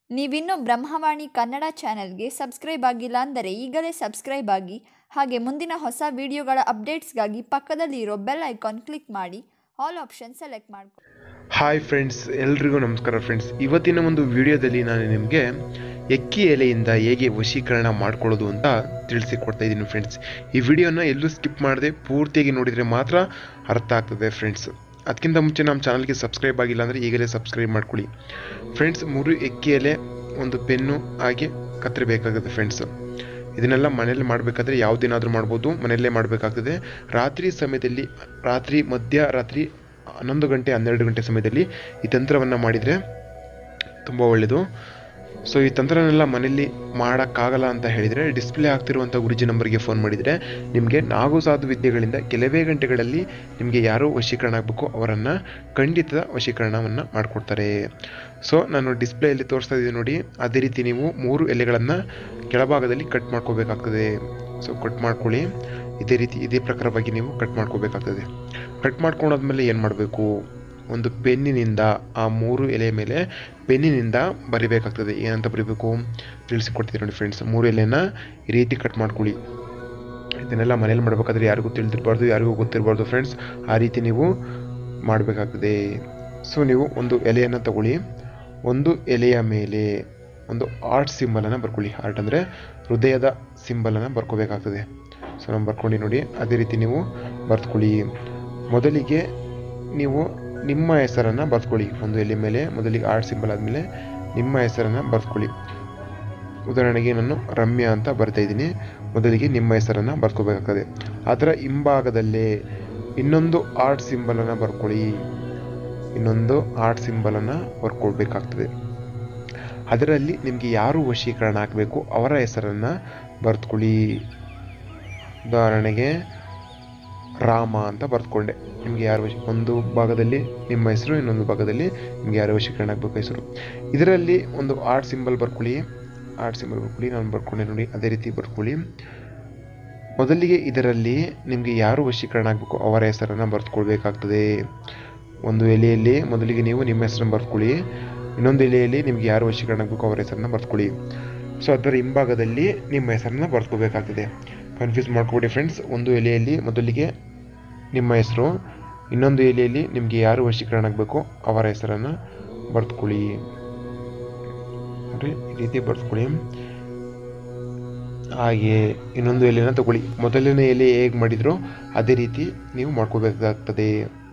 ನೀವಿನ್ನೂ ಬ್ರಹ್ಮವಾಣಿ ಕನ್ನಡ ಚಾನೆಲ್ಗೆ ಸಬ್ಸ್ಕ್ರೈಬ್ ಆಗಿಲ್ಲ ಅಂದರೆ ಈಗಲೇ ಸಬ್ಸ್ಕ್ರೈಬ್ ಆಗಿ ಹಾಗೆ ಮುಂದಿನ ಹೊಸ ವಿಡಿಯೋಗಳ ಅಪ್ಡೇಟ್ಸ್ಗಾಗಿ ಪಕ್ಕದಲ್ಲಿ ಇರೋ ಬೆಲ್ ಐಕಾನ್ ಕ್ಲಿಕ್ ಮಾಡಿ ಆಲ್ ಆಪ್ಷನ್ ಸೆಲೆಕ್ಟ್ ಮಾಡ್ಕೊ ಹಾಯ್ ಫ್ರೆಂಡ್ಸ್ ಎಲ್ರಿಗೂ ನಮಸ್ಕಾರ ಫ್ರೆಂಡ್ಸ್ ಇವತ್ತಿನ ಒಂದು ವಿಡಿಯೋದಲ್ಲಿ ನಾನು ನಿಮಗೆ ಎಕ್ಕಿ ಎಲೆಯಿಂದ ಹೇಗೆ ವಶೀಕರಣ ಮಾಡ್ಕೊಳ್ಳೋದು ಅಂತ ತಿಳಿಸಿಕೊಡ್ತಾ ಇದ್ದೀನಿ ಫ್ರೆಂಡ್ಸ್ ಈ ವಿಡಿಯೋನ ಎಲ್ಲೂ ಸ್ಕಿಪ್ ಮಾಡದೆ ಪೂರ್ತಿಯಾಗಿ ನೋಡಿದರೆ ಮಾತ್ರ ಅರ್ಥ ಆಗ್ತದೆ ಫ್ರೆಂಡ್ಸ್ ಅದಕ್ಕಿಂತ ಮುಂಚೆ ನಮ್ಮ ಚಾನಲ್ಗೆ ಸಬ್ಸ್ಕ್ರೈಬ್ ಆಗಿಲ್ಲ ಅಂದರೆ ಈಗಲೇ ಸಬ್ಸ್ಕ್ರೈಬ್ ಮಾಡ್ಕೊಳ್ಳಿ ಫ್ರೆಂಡ್ಸ್ ಮೂರು ಎಕ್ಕಿ ಎಲೆ ಒಂದು ಪೆನ್ನು ಹಾಗೆ ಕತ್ತರಿ ಬೇಕಾಗುತ್ತೆ ಫ್ರೆಂಡ್ಸ್ ಇದನ್ನೆಲ್ಲ ಮನೆಯಲ್ಲಿ ಮಾಡಬೇಕಾದ್ರೆ ಯಾವುದೇನಾದರೂ ಮಾಡ್ಬೋದು ಮನೆಯಲ್ಲೇ ಮಾಡಬೇಕಾಗ್ತದೆ ರಾತ್ರಿ ಸಮಯದಲ್ಲಿ ರಾತ್ರಿ ಮಧ್ಯರಾತ್ರಿ ಹನ್ನೊಂದು ಗಂಟೆ ಹನ್ನೆರಡು ಗಂಟೆ ಸಮಯದಲ್ಲಿ ಈ ತಂತ್ರವನ್ನು ಮಾಡಿದರೆ ತುಂಬ ಒಳ್ಳೆಯದು ಸೊ ಈ ತಂತ್ರನೆಲ್ಲ ಮನೆಯಲ್ಲಿ ಮಾಡೋಕ್ಕಾಗಲ್ಲ ಅಂತ ಹೇಳಿದರೆ ಡಿಸ್ಪ್ಲೇ ಆಗ್ತಿರುವಂಥ ಗುರುಜಿ ನಂಬರ್ಗೆ ಫೋನ್ ಮಾಡಿದರೆ ನಿಮಗೆ ನಾಗು ಸಾಧು ವಿದ್ಯೆಗಳಿಂದ ಕೆಲವೇ ಗಂಟೆಗಳಲ್ಲಿ ನಿಮಗೆ ಯಾರು ವಶೀಕರಣ ಆಗಬೇಕು ಅವರನ್ನು ಖಂಡಿತ ವಶೀಕರಣವನ್ನು ಮಾಡಿಕೊಡ್ತಾರೆ ಸೊ ನಾನು ಡಿಸ್ಪ್ಲೇಯಲ್ಲಿ ತೋರಿಸ್ತಾ ಇದ್ದೀನಿ ನೋಡಿ ಅದೇ ರೀತಿ ನೀವು ಮೂರು ಎಲೆಗಳನ್ನು ಕೆಳಭಾಗದಲ್ಲಿ ಕಟ್ ಮಾಡ್ಕೋಬೇಕಾಗ್ತದೆ ಸೊ ಕಟ್ ಮಾಡ್ಕೊಳ್ಳಿ ಇದೇ ರೀತಿ ಇದೇ ಪ್ರಕಾರವಾಗಿ ನೀವು ಕಟ್ ಮಾಡ್ಕೋಬೇಕಾಗ್ತದೆ ಕಟ್ ಮಾಡ್ಕೊಂಡಾದ್ಮೇಲೆ ಏನು ಮಾಡಬೇಕು ಒಂದು ಪೆನ್ನಿನಿಂದ ಆ ಮೂರು ಎಲೆ ಮೇಲೆ ಪೆನ್ನಿನಿಂದ ಬರಿಬೇಕಾಗ್ತದೆ ಏನಂತ ಬರಿಬೇಕು ತಿಳಿಸಿಕೊಡ್ತೀನಿ ನೋಡಿ ಫ್ರೆಂಡ್ಸ್ ಮೂರು ಎಲೆನ ಈ ರೀತಿ ಕಟ್ ಮಾಡ್ಕೊಳ್ಳಿ ಇದನ್ನೆಲ್ಲ ಮನೇಲಿ ಮಾಡಬೇಕಾದ್ರೆ ಯಾರಿಗೂ ತಿಳಿದಿರಬಾರ್ದು ಯಾರಿಗೂ ಗೊತ್ತಿರಬಾರ್ದು ಫ್ರೆಂಡ್ಸ್ ಆ ರೀತಿ ನೀವು ಮಾಡಬೇಕಾಗ್ತದೆ ಸೊ ನೀವು ಒಂದು ಎಲೆಯನ್ನು ತಗೊಳ್ಳಿ ಒಂದು ಎಲೆಯ ಮೇಲೆ ಒಂದು ಆರ್ಟ್ ಸಿಂಬಲನ್ನು ಬರ್ಕೊಳ್ಳಿ ಆರ್ಟ್ ಅಂದರೆ ಹೃದಯದ ಸಿಂಬಲನ್ನು ಬರ್ಕೋಬೇಕಾಗ್ತದೆ ಸೊ ನಾನು ಬರ್ಕೊಂಡು ನೋಡಿ ಅದೇ ರೀತಿ ನೀವು ಬರ್ತ್ಕೊಳ್ಳಿ ಮೊದಲಿಗೆ ನೀವು ನಿಮ್ಮ ಹೆಸರನ್ನು ಬರ್ತ್ಕೊಳ್ಳಿ ಒಂದು ಎಲೆ ಮೇಲೆ ಮೊದಲಿಗೆ ಆರ್ಟ್ ಸಿಂಬಲ್ ಆದಮೇಲೆ ನಿಮ್ಮ ಹೆಸರನ್ನು ಬರ್ತ್ಕೊಳ್ಳಿ ಉದಾಹರಣೆಗೆ ನಾನು ರಮ್ಯಾ ಅಂತ ಬರ್ತಾ ಇದ್ದೀನಿ ಮೊದಲಿಗೆ ನಿಮ್ಮ ಹೆಸರನ್ನು ಬರ್ಕೋಬೇಕಾಗ್ತದೆ ಅದರ ಹಿಂಭಾಗದಲ್ಲೇ ಇನ್ನೊಂದು ಆರ್ಟ್ ಸಿಂಬಲನ್ನು ಬರ್ಕೊಳ್ಳಿ ಇನ್ನೊಂದು ಆರ್ಟ್ ಸಿಂಬಲನ್ನು ಬರ್ಕೊಳ್ಬೇಕಾಗ್ತದೆ ಅದರಲ್ಲಿ ನಿಮಗೆ ಯಾರು ವಶೀಕರಣ ಹಾಕಬೇಕು ಅವರ ಹೆಸರನ್ನು ಬರ್ತ್ಕೊಳ್ಳಿ ಉದಾಹರಣೆಗೆ ರಾಮ ಅಂತ ಬರ್ತ್ಕೊಂಡೆ ನಿಮಗೆ ಯಾರು ವಶ ಒಂದು ಭಾಗದಲ್ಲಿ ನಿಮ್ಮ ಹೆಸರು ಇನ್ನೊಂದು ಭಾಗದಲ್ಲಿ ನಿಮಗೆ ಯಾರು ವಶೀಕರಣ ಆಗಬೇಕು ಹೆಸರು ಇದರಲ್ಲಿ ಒಂದು ಆರ್ಟ್ ಸಿಂಬಲ್ ಬರ್ಕೊಳ್ಳಿ ಆರ್ಟ್ ಸಿಂಬಲ್ ಬರ್ಕೊಳ್ಳಿ ನಾನು ಬರ್ಕೊಂಡೆ ನೋಡಿ ಅದೇ ರೀತಿ ಬರ್ಕೊಳ್ಳಿ ಮೊದಲಿಗೆ ಇದರಲ್ಲಿ ನಿಮಗೆ ಯಾರು ವಶೀಕರಣ ಆಗಬೇಕು ಅವರ ಹೆಸರನ್ನು ಬರ್ತ್ಕೊಳ್ಬೇಕಾಗ್ತದೆ ಒಂದು ಎಲೆಯಲ್ಲಿ ಮೊದಲಿಗೆ ನೀವು ನಿಮ್ಮ ಹೆಸರನ್ನು ಬರ್ಕೊಳ್ಳಿ ಇನ್ನೊಂದು ಎಲೆಯಲ್ಲಿ ನಿಮಗೆ ಯಾರು ವಶೀಕರಣ ಆಗಬೇಕು ಅವರ ಹೆಸರನ್ನು ಬರ್ತ್ಕೊಳ್ಳಿ ಸೊ ಅದರ ಹಿಂಭಾಗದಲ್ಲಿ ನಿಮ್ಮ ಹೆಸರನ್ನು ಬರ್ತ್ಕೋಬೇಕಾಗ್ತದೆ ಕನ್ಫ್ಯೂಸ್ ಮಾಡ್ಕೊಬಿಡಿ ಫ್ರೆಂಡ್ಸ್ ಒಂದು ಎಲೆಯಲ್ಲಿ ಮೊದಲಿಗೆ ನಿಮ್ಮ ಹೆಸರು ಇನ್ನೊಂದು ಎಲೆಯಲ್ಲಿ ನಿಮಗೆ ಯಾರು ವಶೀಕರಣ ಆಗಬೇಕು ಅವರ ಹೆಸರನ್ನು ಬರ್ತ್ಕೊಳ್ಳಿ ನೋಡ್ರಿ ಈ ರೀತಿ ಬರ್ತ್ಕೊಳ್ಳಿ ಹಾಗೆ ಇನ್ನೊಂದು ಎಲೆನ ತಗೊಳ್ಳಿ ಮೊದಲನೇ ಎಲೆ ಹೇಗೆ ಮಾಡಿದ್ರು ಅದೇ ರೀತಿ ನೀವು ಮಾಡ್ಕೋಬೇಕಾಗ್ತದೆ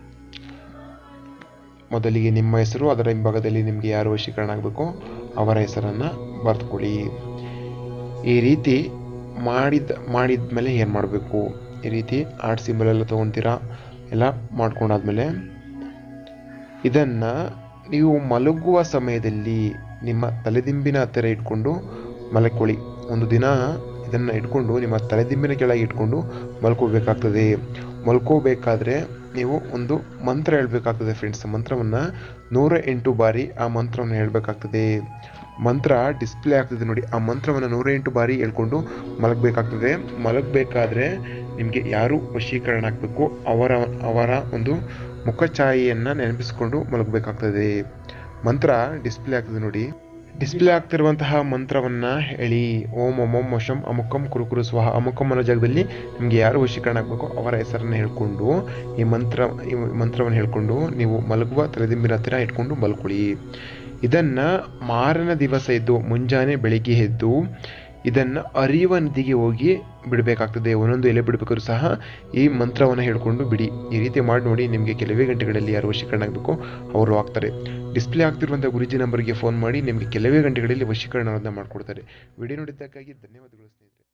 ಮೊದಲಿಗೆ ನಿಮ್ಮ ಹೆಸರು ಅದರ ಹಿಂಭಾಗದಲ್ಲಿ ನಿಮಗೆ ಯಾರು ವಶೀಕರಣ ಆಗಬೇಕು ಅವರ ಹೆಸರನ್ನು ಬರ್ತ್ಕೊಳ್ಳಿ ಈ ರೀತಿ ಮಾಡಿದ ಮಾಡಿದ ಮೇಲೆ ಏನು ಮಾಡಬೇಕು ಈ ರೀತಿ ಆರ್ಟ್ ಸಿಂಬಲ್ ಎಲ್ಲ ತೊಗೊತೀರಾ ಎಲ್ಲ ಮಾಡ್ಕೊಂಡಾದ್ಮೇಲೆ ಇದನ್ನು ನೀವು ಮಲಗುವ ಸಮಯದಲ್ಲಿ ನಿಮ್ಮ ತಲೆದಿಂಬಿನ ಹತ್ತಿರ ಇಟ್ಕೊಂಡು ಮಲಕೊಳ್ಳಿ ಒಂದು ದಿನ ಇದನ್ನು ಇಟ್ಕೊಂಡು ನಿಮ್ಮ ತಲೆದಿಂಬಿನ ಕೆಳಗೆ ಇಟ್ಕೊಂಡು ಮಲ್ಕೋಬೇಕಾಗ್ತದೆ ಮಲ್ಕೋಬೇಕಾದ್ರೆ ನೀವು ಒಂದು ಮಂತ್ರ ಹೇಳಬೇಕಾಗ್ತದೆ ಫ್ರೆಂಡ್ಸ್ ಮಂತ್ರವನ್ನು ನೂರ ಎಂಟು ಬಾರಿ ಆ ಮಂತ್ರವನ್ನು ಹೇಳಬೇಕಾಗ್ತದೆ ಮಂತ್ರ ಡಿಸ್ಪ್ಲೇ ಆಗ್ತದೆ ನೋಡಿ ಆ ಮಂತ್ರವನ್ನು ನೂರ ಎಂಟು ಬಾರಿ ಹೇಳ್ಕೊಂಡು ಮಲಗಬೇಕಾಗ್ತದೆ ಮಲಗಬೇಕಾದ್ರೆ ನಿಮಗೆ ಯಾರು ವಶೀಕರಣ ಆಗಬೇಕು ಅವರ ಅವರ ಒಂದು ಮುಖಛಾಯೆಯನ್ನು ನೆನಪಿಸ್ಕೊಂಡು ಮಲಗಬೇಕಾಗ್ತದೆ ಮಂತ್ರ ಡಿಸ್ಪ್ಲೇ ಆಗ್ತದೆ ನೋಡಿ ಡಿಸ್ಪ್ಲೇ ಆಗ್ತಿರುವಂತಹ ಮಂತ್ರವನ್ನು ಹೇಳಿ ಓಂ ಒಮೋಂ ವಶಂ ಅಮುಕಂ ಕುರುಕುರು ಸ್ವಹ ಅಮುಕಂ ಅನ್ನೋ ಜಾಗದಲ್ಲಿ ನಿಮಗೆ ಯಾರು ವಶೀಕರಣ ಆಗಬೇಕು ಅವರ ಹೆಸರನ್ನು ಹೇಳ್ಕೊಂಡು ಈ ಮಂತ್ರ ಈ ಮಂತ್ರವನ್ನು ಹೇಳ್ಕೊಂಡು ನೀವು ಮಲಗುವ ತಲೆದಿಂಬಿನ ಹತ್ತಿರ ಇಟ್ಕೊಂಡು ಮಲ್ಕೊಳ್ಳಿ ಇದನ್ನು ಮಾರನ ದಿವಸ ಎದ್ದು ಮುಂಜಾನೆ ಬೆಳಿಗ್ಗೆ ಎದ್ದು ಇದನ್ನು ಅರಿಯುವ ನದಿಗೆ ಹೋಗಿ ಬಿಡಬೇಕಾಗ್ತದೆ ಒಂದೊಂದು ಎಲೆ ಬಿಡಬೇಕಾದ್ರೂ ಸಹ ಈ ಮಂತ್ರವನ್ನು ಹೇಳ್ಕೊಂಡು ಬಿಡಿ ಈ ರೀತಿ ಮಾಡಿ ನೋಡಿ ನಿಮಗೆ ಕೆಲವೇ ಗಂಟೆಗಳಲ್ಲಿ ಯಾರು ವಶೀಕರಣ ಆಗಬೇಕು ಅವರು ಆಗ್ತಾರೆ ಡಿಸ್ಪ್ಲೇ ಆಗ್ತಿರುವಂಥ ಗುರುಜಿ ನಂಬರ್ಗೆ ಫೋನ್ ಮಾಡಿ ನಿಮಗೆ ಕೆಲವೇ ಗಂಟೆಗಳಲ್ಲಿ ವಶೀಕರಣವನ್ನು ಮಾಡಿಕೊಡ್ತಾರೆ ವಿಡಿಯೋ ನೋಡಿದ್ದಕ್ಕಾಗಿ ಧನ್ಯವಾದಗಳು ಸ್ನೇಹಿತರೆ